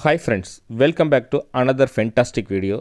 hi friends welcome back to another fantastic video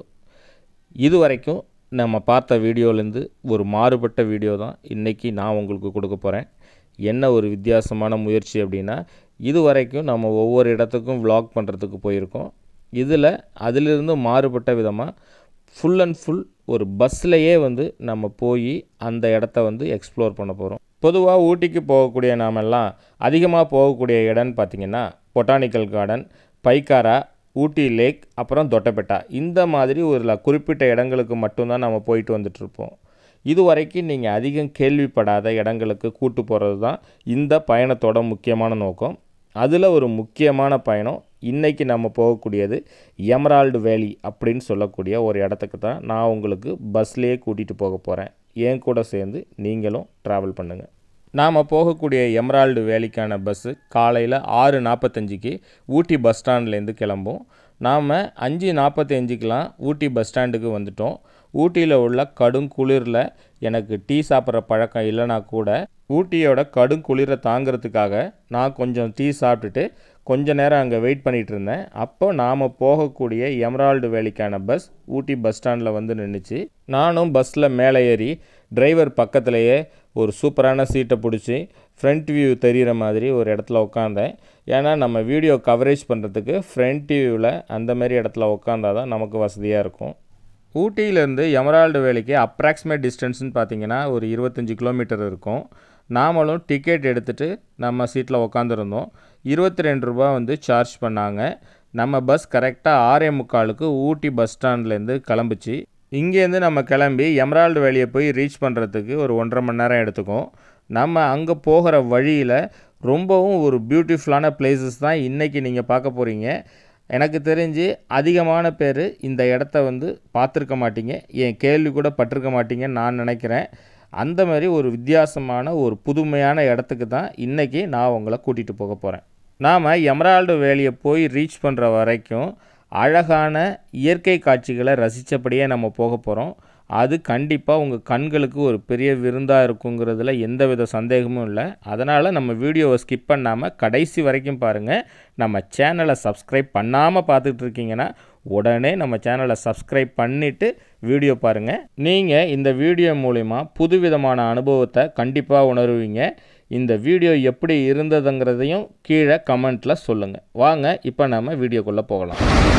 இது வரைக்கும் நம்ம பார்த்த வீடியோலேருந்து ஒரு மாறுபட்ட வீடியோ தான் இன்றைக்கி நான் உங்களுக்கு கொடுக்க போகிறேன் என்ன ஒரு வித்தியாசமான முயற்சி அப்படின்னா இது வரைக்கும் நம்ம ஒவ்வொரு இடத்துக்கும் vlog பண்ணுறதுக்கு போயிருக்கோம் இதில் அதிலிருந்து மாறுபட்ட விதமாக ஃபுல் அண்ட் ஃபுல் ஒரு பஸ்லையே வந்து நம்ம போய் அந்த இடத்த வந்து எக்ஸ்ப்ளோர் பண்ண போகிறோம் பொதுவாக ஊட்டிக்கு போகக்கூடிய நாமெல்லாம் அதிகமாக போகக்கூடிய இடம்னு பார்த்திங்கன்னா botanical garden Pykara Ooty lake அப்புறம் தொட்டபெட்டா இந்த மாதிரி ஒரு ல- குறிப்பிட்ட இடங்களுக்கு மட்டும்தான் நம்ம போயிட்டு வந்துட்டுருப்போம் இது வரைக்கும் நீங்கள் அதிகம் கேள்விப்படாத இடங்களுக்கு கூட்டு போகிறது தான் இந்த பயணத்தோட முக்கியமான நோக்கம் அதில் ஒரு முக்கியமான பயணம் இன்றைக்கி நம்ம போகக்கூடியது எமரால்டு வேலி அப்படின்னு சொல்லக்கூடிய ஒரு இடத்துக்கு தான் நான் உங்களுக்கு பஸ்லேயே கூட்டிகிட்டு போக போகிறேன் என் கூட சேர்ந்து நீங்களும் ட்ராவல் பண்ணுங்கள் நாம் போகக்கூடிய எமரால்டு வேலிக்கான பஸ்ஸு காலையில் ஆறு நாற்பத்தஞ்சுக்கு ஊட்டி பஸ் ஸ்டாண்ட்லேருந்து கிளம்பும் நாம் அஞ்சு நாற்பத்தஞ்சுக்கெலாம் ஊட்டி பஸ் ஸ்டாண்டுக்கு வந்துட்டோம் ஊட்டியில் உள்ள கடும் குளிரில் எனக்கு டீ சாப்பிட்ற பழக்கம் இல்லைனா கூட ஊட்டியோட கடும் குளிரை தாங்கிறதுக்காக நான் கொஞ்சம் டீ சாப்பிட்டுட்டு கொஞ்ச நேரம் அங்கே வெயிட் பண்ணிகிட்டு இருந்தேன் அப்போ நாம் போகக்கூடிய எமரால்டு வேலிக்கான பஸ் ஊட்டி பஸ் ஸ்டாண்டில் வந்து நின்றுச்சு நானும் பஸ்ஸில் மேலே ஏறி டிரைவர் பக்கத்துலேயே ஒரு சூப்பரான சீட்டை பிடிச்சி ஃப்ரண்ட் வியூ தெரிகிற மாதிரி ஒரு இடத்துல உட்காந்தேன் ஏன்னா நம்ம வீடியோ கவரேஜ் பண்ணுறதுக்கு ஃப்ரண்ட் வியூவில் அந்த மாதிரி இடத்துல உட்காந்தா தான் நமக்கு வசதியாக இருக்கும் ஊட்டியிலேருந்து எமரால்டு வேலைக்கு அப்ராக்சிமேட் டிஸ்டன்ஸ்னு பார்த்தீங்கன்னா ஒரு இருபத்தஞ்சி கிலோமீட்டர் இருக்கும் நாமளும் டிக்கெட் எடுத்துகிட்டு நம்ம சீட்டில் உக்காந்துருந்தோம் இருபத்தி ரெண்டு ரூபா வந்து சார்ஜ் பண்ணாங்க நம்ம பஸ் கரெக்டாக ஆறே முக்காலுக்கு ஊட்டி பஸ் ஸ்டாண்ட்லேருந்து கிளம்புச்சு இங்கேருந்து நம்ம கிளம்பி எமரால்டு வேலியை போய் ரீச் பண்ணுறதுக்கு ஒரு ஒன்றரை மணி நேரம் எடுத்துக்கும் நம்ம அங்கே போகிற வழியில் ரொம்பவும் ஒரு பியூட்டிஃபுல்லான பிளேசஸ் தான் இன்றைக்கி நீங்கள் பார்க்க போகிறீங்க எனக்கு தெரிஞ்சு அதிகமான பேர் இந்த இடத்த வந்து பார்த்துருக்க மாட்டீங்க என் கேள்வி கூட பட்டிருக்க மாட்டீங்கன்னு நான் நினைக்கிறேன் அந்த மாதிரி ஒரு வித்தியாசமான ஒரு புதுமையான இடத்துக்கு தான் இன்றைக்கி நான் உங்களை கூட்டிகிட்டு போக போகிறேன் நாம் எமரால்டு வேலியை போய் ரீச் பண்ணுற வரைக்கும் அழகான இயற்கை காட்சிகளை ரசித்தபடியே நம்ம போக போகிறோம் அது கண்டிப்பாக உங்கள் கண்களுக்கு ஒரு பெரிய விருந்தாக இருக்குங்கிறதுல எந்தவித சந்தேகமும் இல்லை அதனால் நம்ம வீடியோவை ஸ்கிப் பண்ணாமல் கடைசி வரைக்கும் பாருங்கள் நம்ம சேனலை சப்ஸ்கிரைப் பண்ணாமல் பார்த்துட்டு இருக்கீங்கன்னா உடனே நம்ம சேனலை சப்ஸ்கிரைப் பண்ணிவிட்டு வீடியோ பாருங்கள் நீங்கள் இந்த வீடியோ மூலிமா புதுவிதமான அனுபவத்தை கண்டிப்பாக உணருவீங்க இந்த வீடியோ எப்படி இருந்ததுங்கிறதையும் கீழே கமெண்ட்டில் சொல்லுங்கள் வாங்க இப்போ நம்ம வீடியோக்குள்ளே போகலாம்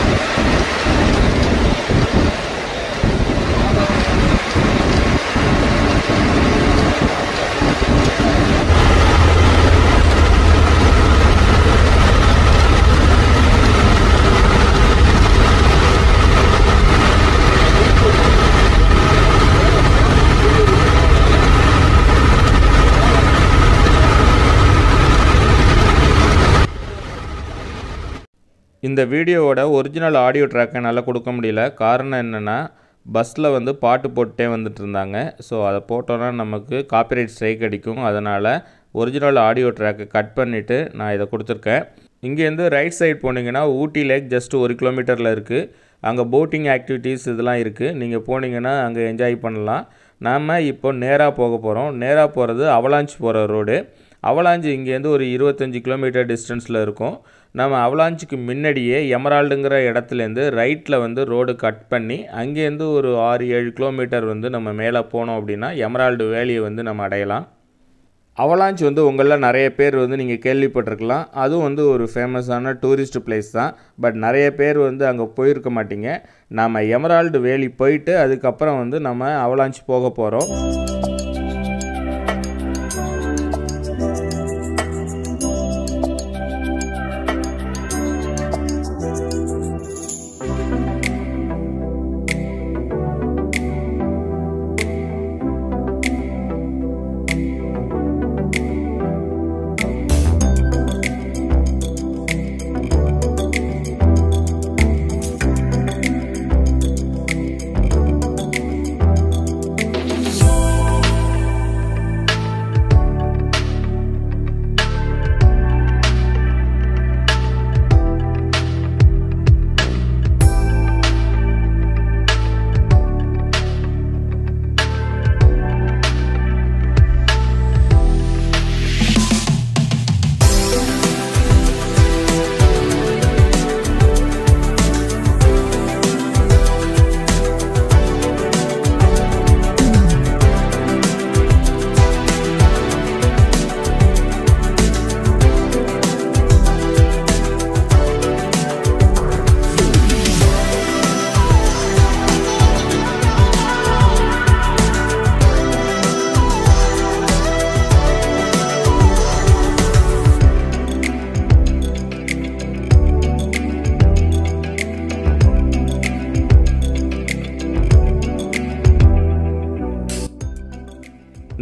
இந்த வீடியோவோட ஒரிஜினல் ஆடியோ ட்ராக்கை நல்லா கொடுக்க முடியல காரணம் என்னென்னா பஸ்ஸில் வந்து பாட்டு போட்டுட்டே வந்துட்டு இருந்தாங்க ஸோ அதை போட்டோன்னா நமக்கு காப்பிரைட் ஸ்ட்ரைக் அடிக்கும் அதனால் ஒரிஜினல் ஆடியோ ட்ராக்கை கட் பண்ணிவிட்டு நான் இதை கொடுத்துருக்கேன் இங்கேருந்து ரைட் சைடு போனீங்கன்னா ஊட்டி லேக் ஜஸ்ட் ஒரு கிலோமீட்டரில் இருக்குது அங்கே போட்டிங் ஆக்டிவிட்டீஸ் இதெல்லாம் இருக்குது நீங்கள் போனீங்கன்னா அங்கே என்ஜாய் பண்ணலாம் நாம் இப்போ நேராக போக போகிறோம் நேராக போகிறது அவலாஞ்ச் போகிற ரோடு அவலாஞ்சி இங்கேருந்து ஒரு இருபத்தஞ்சி கிலோமீட்டர் டிஸ்டன்ஸில் இருக்கும் நம்ம அவலாஞ்சுக்கு முன்னாடியே எமரால்டுங்கிற இடத்துலேருந்து ரைட்டில் வந்து ரோடு கட் பண்ணி அங்கேருந்து ஒரு ஆறு ஏழு கிலோமீட்டர் வந்து நம்ம மேலே போனோம் அப்படின்னா எமரால்டு வேலியை வந்து நம்ம அடையலாம் அவலாஞ்ச் வந்து உங்களில் நிறைய பேர் வந்து நீங்கள் கேள்விப்பட்டிருக்கலாம் அதுவும் வந்து ஒரு ஃபேமஸான டூரிஸ்ட் பிளேஸ் தான் பட் நிறைய பேர் வந்து அங்கே போயிருக்க மாட்டீங்க நம்ம எமரால்டு வேலி போயிட்டு அதுக்கப்புறம் வந்து நம்ம அவலாஞ்ச் போக போகிறோம்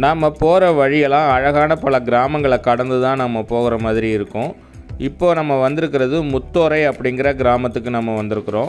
நாம் போகிற வழியெல்லாம் அழகான பல கிராமங்களை கடந்து தான் நம்ம போகிற மாதிரி இருக்கும் இப்போ நம்ம வந்திருக்கிறது முத்தோரை அப்படிங்கிற கிராமத்துக்கு நம்ம வந்திருக்கிறோம்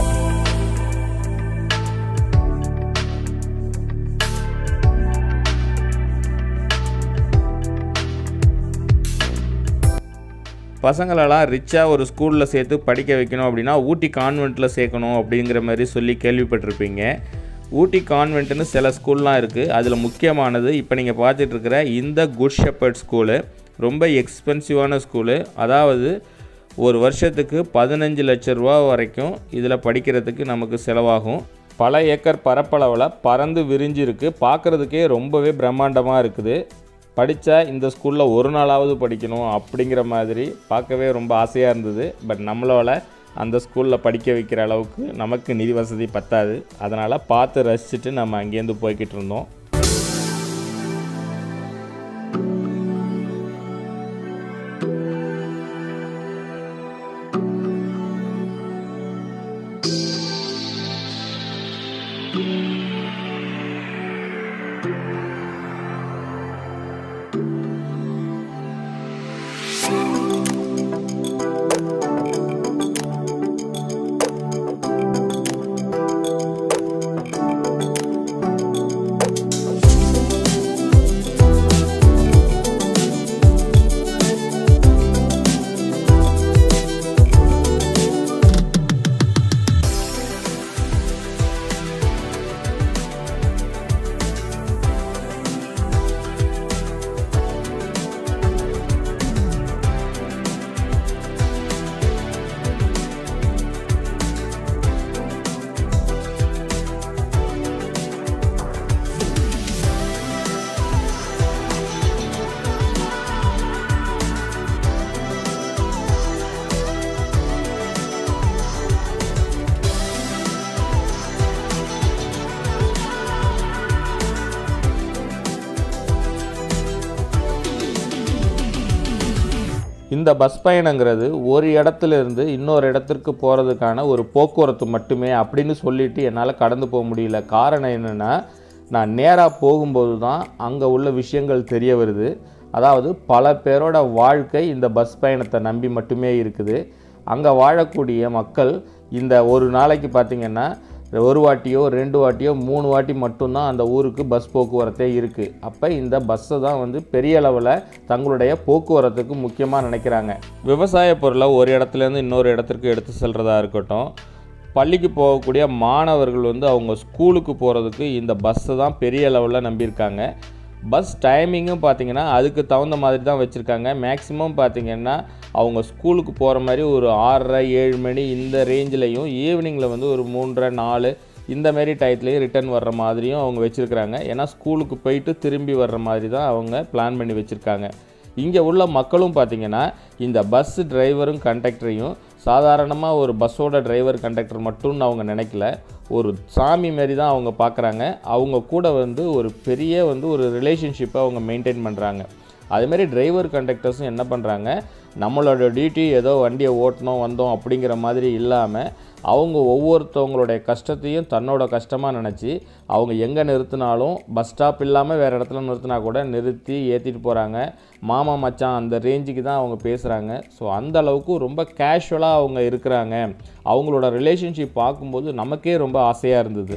பசங்களெல்லாம் ரிச்சாக ஒரு ஸ்கூலில் சேர்த்து படிக்க வைக்கணும் அப்படின்னா ஊட்டி கான்வெண்ட்டில் சேர்க்கணும் அப்படிங்கிற மாதிரி சொல்லி கேள்விப்பட்டிருப்பீங்க ஊட்டி கான்வென்ட்னு சில ஸ்கூல்லாம் இருக்குது அதில் முக்கியமானது இப்போ நீங்கள் பார்த்துட்டு இருக்கிற இந்த குட் ஷெப்பர்ட் ஸ்கூலு ரொம்ப எக்ஸ்பென்சிவான ஸ்கூலு அதாவது ஒரு வருஷத்துக்கு பதினஞ்சு லட்ச ரூபா வரைக்கும் இதில் படிக்கிறதுக்கு நமக்கு செலவாகும் பல ஏக்கர் பரப்பளவில் பறந்து விரிஞ்சிருக்கு பார்க்குறதுக்கே ரொம்பவே பிரம்மாண்டமாக இருக்குது படித்தா இந்த ஸ்கூலில் ஒரு நாளாவது படிக்கணும் அப்படிங்கிற மாதிரி பார்க்கவே ரொம்ப ஆசையாக இருந்தது பட் நம்மளால் அந்த ஸ்கூலில் படிக்க வைக்கிற அளவுக்கு நமக்கு நிதி வசதி பத்தாது அதனால் பார்த்து ரசிச்சுட்டு நம்ம அங்கேருந்து போய்கிட்டு இருந்தோம் இந்த பஸ் பயணங்கிறது ஒரு இடத்துல இருந்து இன்னொரு இடத்திற்கு போகிறதுக்கான ஒரு போக்குவரத்து மட்டுமே அப்படின்னு சொல்லிட்டு என்னால் கடந்து போக முடியல காரணம் என்னென்னா நான் நேராக போகும்போது தான் அங்கே உள்ள விஷயங்கள் தெரிய வருது அதாவது பல பேரோட வாழ்க்கை இந்த பஸ் பயணத்தை நம்பி மட்டுமே இருக்குது அங்கே வாழக்கூடிய மக்கள் இந்த ஒரு நாளைக்கு பார்த்திங்கன்னா ஒரு வாட்டியோ ரெண்டு வாட்டியோ மூணு வாட்டி மட்டும்தான் அந்த ஊருக்கு பஸ் போக்குவரத்தே இருக்குது அப்போ இந்த பஸ்ஸை தான் வந்து பெரிய அளவில் தங்களுடைய போக்குவரத்துக்கு முக்கியமாக நினைக்கிறாங்க விவசாய பொருளை ஒரு இடத்துலேருந்து இன்னொரு இடத்திற்கு எடுத்து செல்கிறதா இருக்கட்டும் பள்ளிக்கு போகக்கூடிய மாணவர்கள் வந்து அவங்க ஸ்கூலுக்கு போகிறதுக்கு இந்த பஸ்ஸை தான் பெரிய அளவில் நம்பியிருக்காங்க பஸ் டைமிங்கும் பார்த்தீங்கன்னா அதுக்கு தகுந்த மாதிரி தான் வச்சுருக்காங்க மேக்ஸிமம் பார்த்தீங்கன்னா அவங்க ஸ்கூலுக்கு போகிற மாதிரி ஒரு ஆறரை ஏழு மணி இந்த ரேஞ்சிலையும் ஈவினிங்கில் வந்து ஒரு மூன்றரை நாலு இந்த மாரி டயத்துலேயும் ரிட்டர்ன் வர்ற மாதிரியும் அவங்க வச்சுருக்குறாங்க ஏன்னா ஸ்கூலுக்கு போயிட்டு திரும்பி வர்ற மாதிரி தான் அவங்க பிளான் பண்ணி வச்சுருக்காங்க இங்கே உள்ள மக்களும் பார்த்திங்கன்னா இந்த பஸ் டிரைவரும் கண்டக்டரையும் சாதாரணமாக ஒரு பஸ்ஸோட டிரைவர் கண்டக்டர் மட்டும்னு அவங்க நினைக்கல ஒரு சாமி மாரி தான் அவங்க பார்க்குறாங்க அவங்க கூட வந்து ஒரு பெரிய வந்து ஒரு ரிலேஷன்ஷிப்பை அவங்க மெயின்டைன் பண்ணுறாங்க அதுமாரி டிரைவர் கண்டக்டர்ஸும் என்ன பண்ணுறாங்க நம்மளோட டியூட்டி ஏதோ வண்டியை ஓட்டணும் வந்தோம் அப்படிங்கிற மாதிரி இல்லாமல் அவங்க ஒவ்வொருத்தவங்களுடைய கஷ்டத்தையும் தன்னோட கஷ்டமாக நினச்சி அவங்க எங்கே நிறுத்தினாலும் பஸ் ஸ்டாப் இல்லாமல் வேறு இடத்துல நிறுத்தினா கூட நிறுத்தி ஏற்றிட்டு போகிறாங்க மாமா மச்சான் அந்த ரேஞ்சுக்கு தான் அவங்க பேசுகிறாங்க ஸோ அந்த அளவுக்கு ரொம்ப கேஷுவலாக அவங்க இருக்கிறாங்க அவங்களோட ரிலேஷன்ஷிப் பார்க்கும்போது நமக்கே ரொம்ப ஆசையாக இருந்தது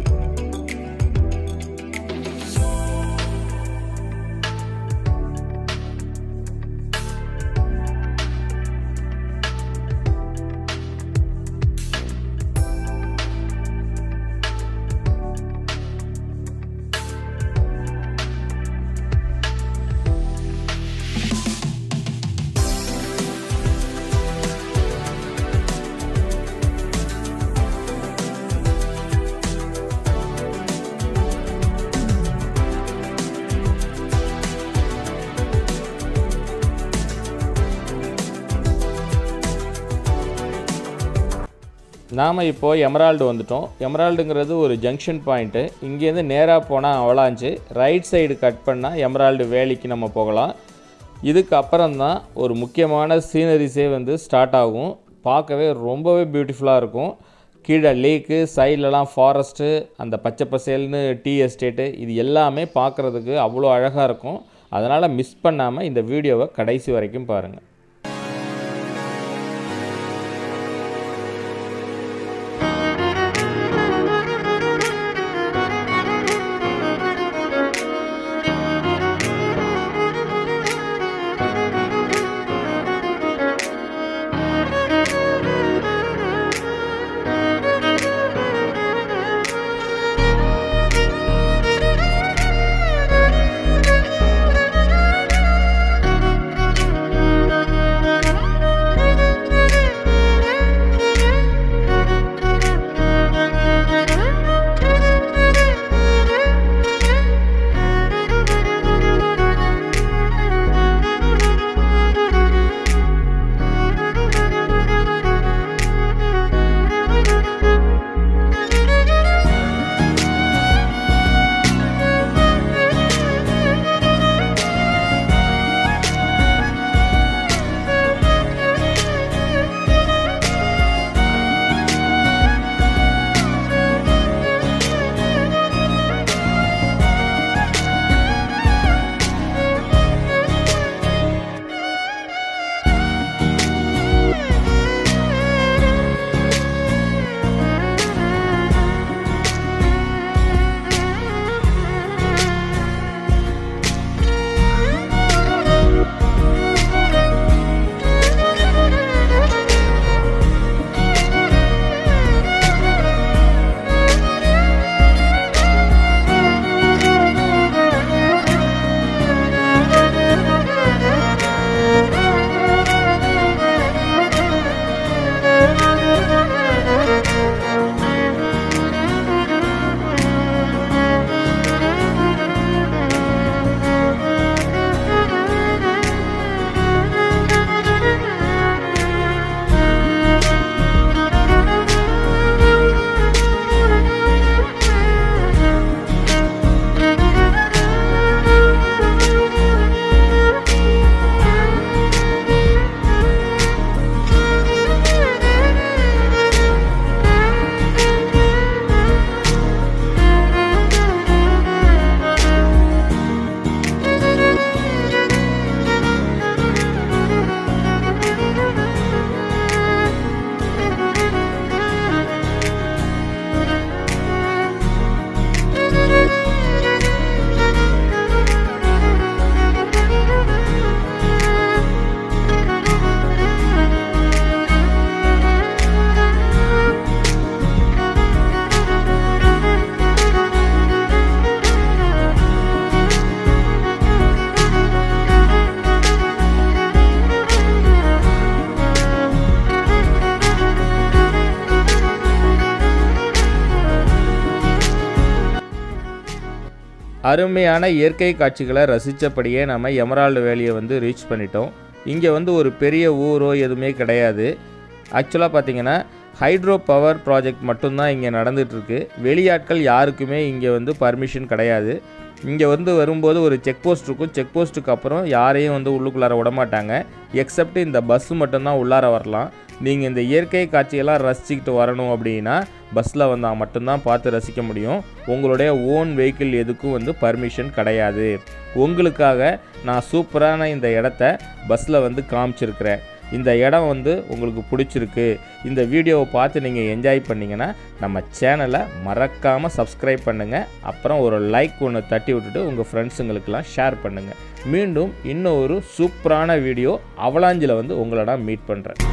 நாம் இப்போது எமரால்டு வந்துட்டோம் எமரால்டுங்கிறது ஒரு ஜங்ஷன் பாயிண்ட்டு இங்கேருந்து நேராக போனால் அவலாஞ்சு ரைட் சைடு கட் பண்ணால் எமரால்டு வேலிக்கு நம்ம போகலாம் இதுக்கு அப்புறம் தான் ஒரு முக்கியமான சீனரிஸே வந்து ஸ்டார்ட் ஆகும் பார்க்கவே ரொம்பவே பியூட்டிஃபுல்லாக இருக்கும் கீழே லேக்கு சைட்லலாம் ஃபாரஸ்ட்டு அந்த பச்சை பசேல்னு டீ எஸ்டேட்டு இது எல்லாமே பார்க்குறதுக்கு அவ்வளோ அழகாக இருக்கும் அதனால் மிஸ் பண்ணாமல் இந்த வீடியோவை கடைசி வரைக்கும் பாருங்கள் அருமையான இயற்கை காட்சிகளை ரசித்தபடியே நம்ம எமரால்டு வேலியை வந்து ரீச் பண்ணிட்டோம் இங்கே வந்து ஒரு பெரிய ஊரோ எதுவுமே கிடையாது ஆக்சுவலாக பார்த்தீங்கன்னா ஹைட்ரோ பவர் ப்ராஜெக்ட் மட்டும்தான் இங்கே நடந்துகிட்ருக்கு வெளியாட்கள் யாருக்குமே இங்கே வந்து பர்மிஷன் கிடையாது இங்கே வந்து வரும்போது ஒரு செக் போஸ்ட் இருக்கும் செக் போஸ்ட்டுக்கு அப்புறம் யாரையும் வந்து உள்ளுக்குள்ளார விட மாட்டாங்க எக்ஸப்ட் இந்த பஸ்ஸு மட்டும்தான் உள்ளார வரலாம் நீங்கள் இந்த இயற்கை காட்சியெல்லாம் ரசிச்சுக்கிட்டு வரணும் அப்படின்னா பஸ்ஸில் வந்தால் மட்டும்தான் பார்த்து ரசிக்க முடியும் உங்களுடைய ஓன் வெஹிக்கிள் எதுக்கும் வந்து பர்மிஷன் கிடையாது உங்களுக்காக நான் சூப்பரான இந்த இடத்த பஸ்ஸில் வந்து காமிச்சிருக்கிறேன் இந்த இடம் வந்து உங்களுக்கு பிடிச்சிருக்கு இந்த வீடியோவை பார்த்து நீங்கள் என்ஜாய் பண்ணீங்கன்னா நம்ம சேனலை மறக்காமல் சப்ஸ்கிரைப் பண்ணுங்கள் அப்புறம் ஒரு லைக் ஒன்று தட்டி விட்டுட்டு உங்கள் ஃப்ரெண்ட்ஸுங்களுக்கெல்லாம் ஷேர் பண்ணுங்கள் மீண்டும் இன்னும் ஒரு சூப்பரான வீடியோ அவலாஞ்சில் வந்து உங்களோட மீட் பண்ணுறேன்